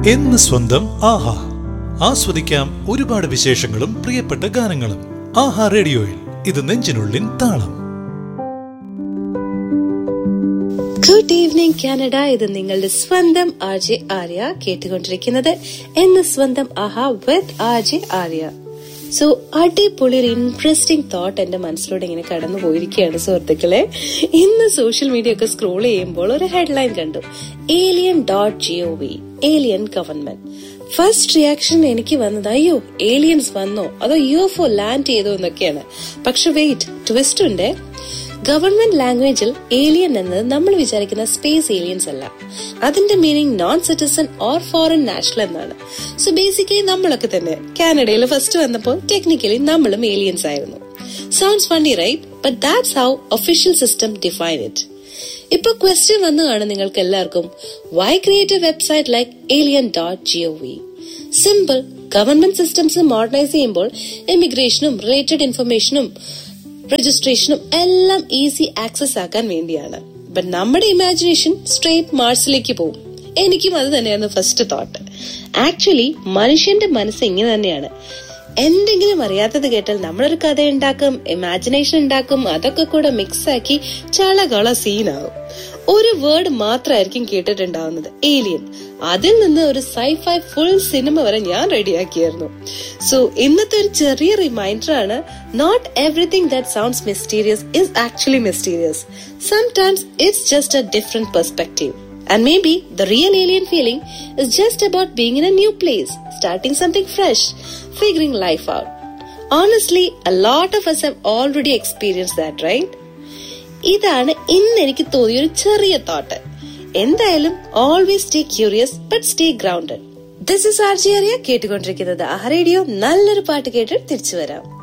എന്ന് സ്വന്തം ആഹാ ആസ്വദിക്കാം ഒരുപാട് വിശേഷങ്ങളും പ്രിയപ്പെട്ട ഗാനങ്ങളും ആഹാ റേഡിയോയിൽ ഇത് നെഞ്ചിനുള്ളിൻ താളം ഗുഡ് ഈവനിങ് കാനഡ ഇത് നിങ്ങളുടെ സ്വന്തം ആർ ജെ ആര്യ കേട്ടുകൊണ്ടിരിക്കുന്നത് എന്ന് സ്വന്തം ആഹാ with R J Arya so അടിപൊളി ഒരു ഇൻട്രസ്റ്റിംഗ് തോട്ട് എന്റെ മനസ്സിലൂടെ ഇങ്ങനെ കടന്നു പോയിരിക്കുകയാണ് സുഹൃത്തുക്കളെ ഇന്ന് സോഷ്യൽ മീഡിയ ഒക്കെ സ്ക്രോൾ ചെയ്യുമ്പോൾ ഒരു ഹെഡ്ലൈൻ കണ്ടു alien dot G O V alien government first reaction എനിക്ക് വന്നത് അയ്യോ ഏലിയൻസ് വന്നോ അതോ യു എഫ് ഒ ലാൻഡ് ചെയ്തോ എന്നൊക്കെയാണ് പക്ഷെ വെയിറ്റ് ട്വിസ്റ്റ് ഉണ്ട് ഗവൺമെന്റ് ലാംഗ്വേജിൽ ഏലിയൻ എന്നത് നമ്മൾ വിചാരിക്കുന്ന സ്പേസ് ഏലിയൻസ് അല്ല അതിന്റെ meaning non citizen or foreign national എന്നാണ് സോ ബേസിക്കലി നമ്മളൊക്കെ തന്നെ കാനഡയിൽ ഫസ്റ്റ് വന്നപ്പോൾ ടെക്നിക്കലി നമ്മളും ഏലിയൻസ് ആയിരുന്നു sounds funny right but that's how official system define it ഇപ്പൊ ക്വസ്റ്റ്യൻ വന്നു കാണും നിങ്ങൾക്ക് എല്ലാവർക്കും why create a website like alien dot G O V simple government systems modernise ചെയ്യുമ്പോൾ ഇമിഗ്രേഷനും റിലേറ്റഡ് ഇൻഫർമേഷനും രജിസ്ട്രേഷനും എല്ലാം ഈസി ആക്സസ് ആക്കാൻ വേണ്ടിയാണ് ബട്ട് നമ്മുടെ ഇമാജിനേഷൻ സ്ട്രേറ്റ് മാർസിലേക്ക് പോകും എനിക്കും അത് തന്നെയായിരുന്നു ഫസ്റ്റ് തോട്ട് ആക്ച്വലി മനുഷ്യന്റെ മനസ്സ് ഇങ്ങനെ തന്നെയാണ് എന്തെങ്കിലും അറിയാത്തത് കേട്ടാൽ നമ്മളൊരു കഥ ഉണ്ടാക്കും ഇമാജിനേഷൻ ഉണ്ടാക്കും അതൊക്കെ കൂടെ മിക്സ് ആക്കി ചളകള സീനാവും ഒരു വേർഡ് മാത്രമായിരിക്കും കേട്ടിട്ടുണ്ടാവുന്നത് ഏലിയൻ അതിൽ നിന്ന് ഒരു സൈഫൈ ഫുൾ സിനിമ വരെ ഞാൻ റെഡിയാക്കിയായിരുന്നു സോ ഇന്നത്തെ ഒരു ചെറിയ റിമൈൻഡർ ആണ് not everything that sounds mysterious is actually mysterious sometimes it's just a different perspective And maybe the real alien feeling is just about being in a new place, starting something fresh, figuring life out. Honestly, a lot of us have already experienced that, right? ഇതാണ് ഇന്ന് എനിക്ക് തോന്നിയ ഒരു ചെറിയ thought എന്തായാലും always stay curious but stay grounded this is R J Arya കേട്ടുകൊണ്ടിരിക്കുന്നത് ആ radio നല്ലൊരു പാട്ട് കേട്ട് തിരിച്ചു വരാം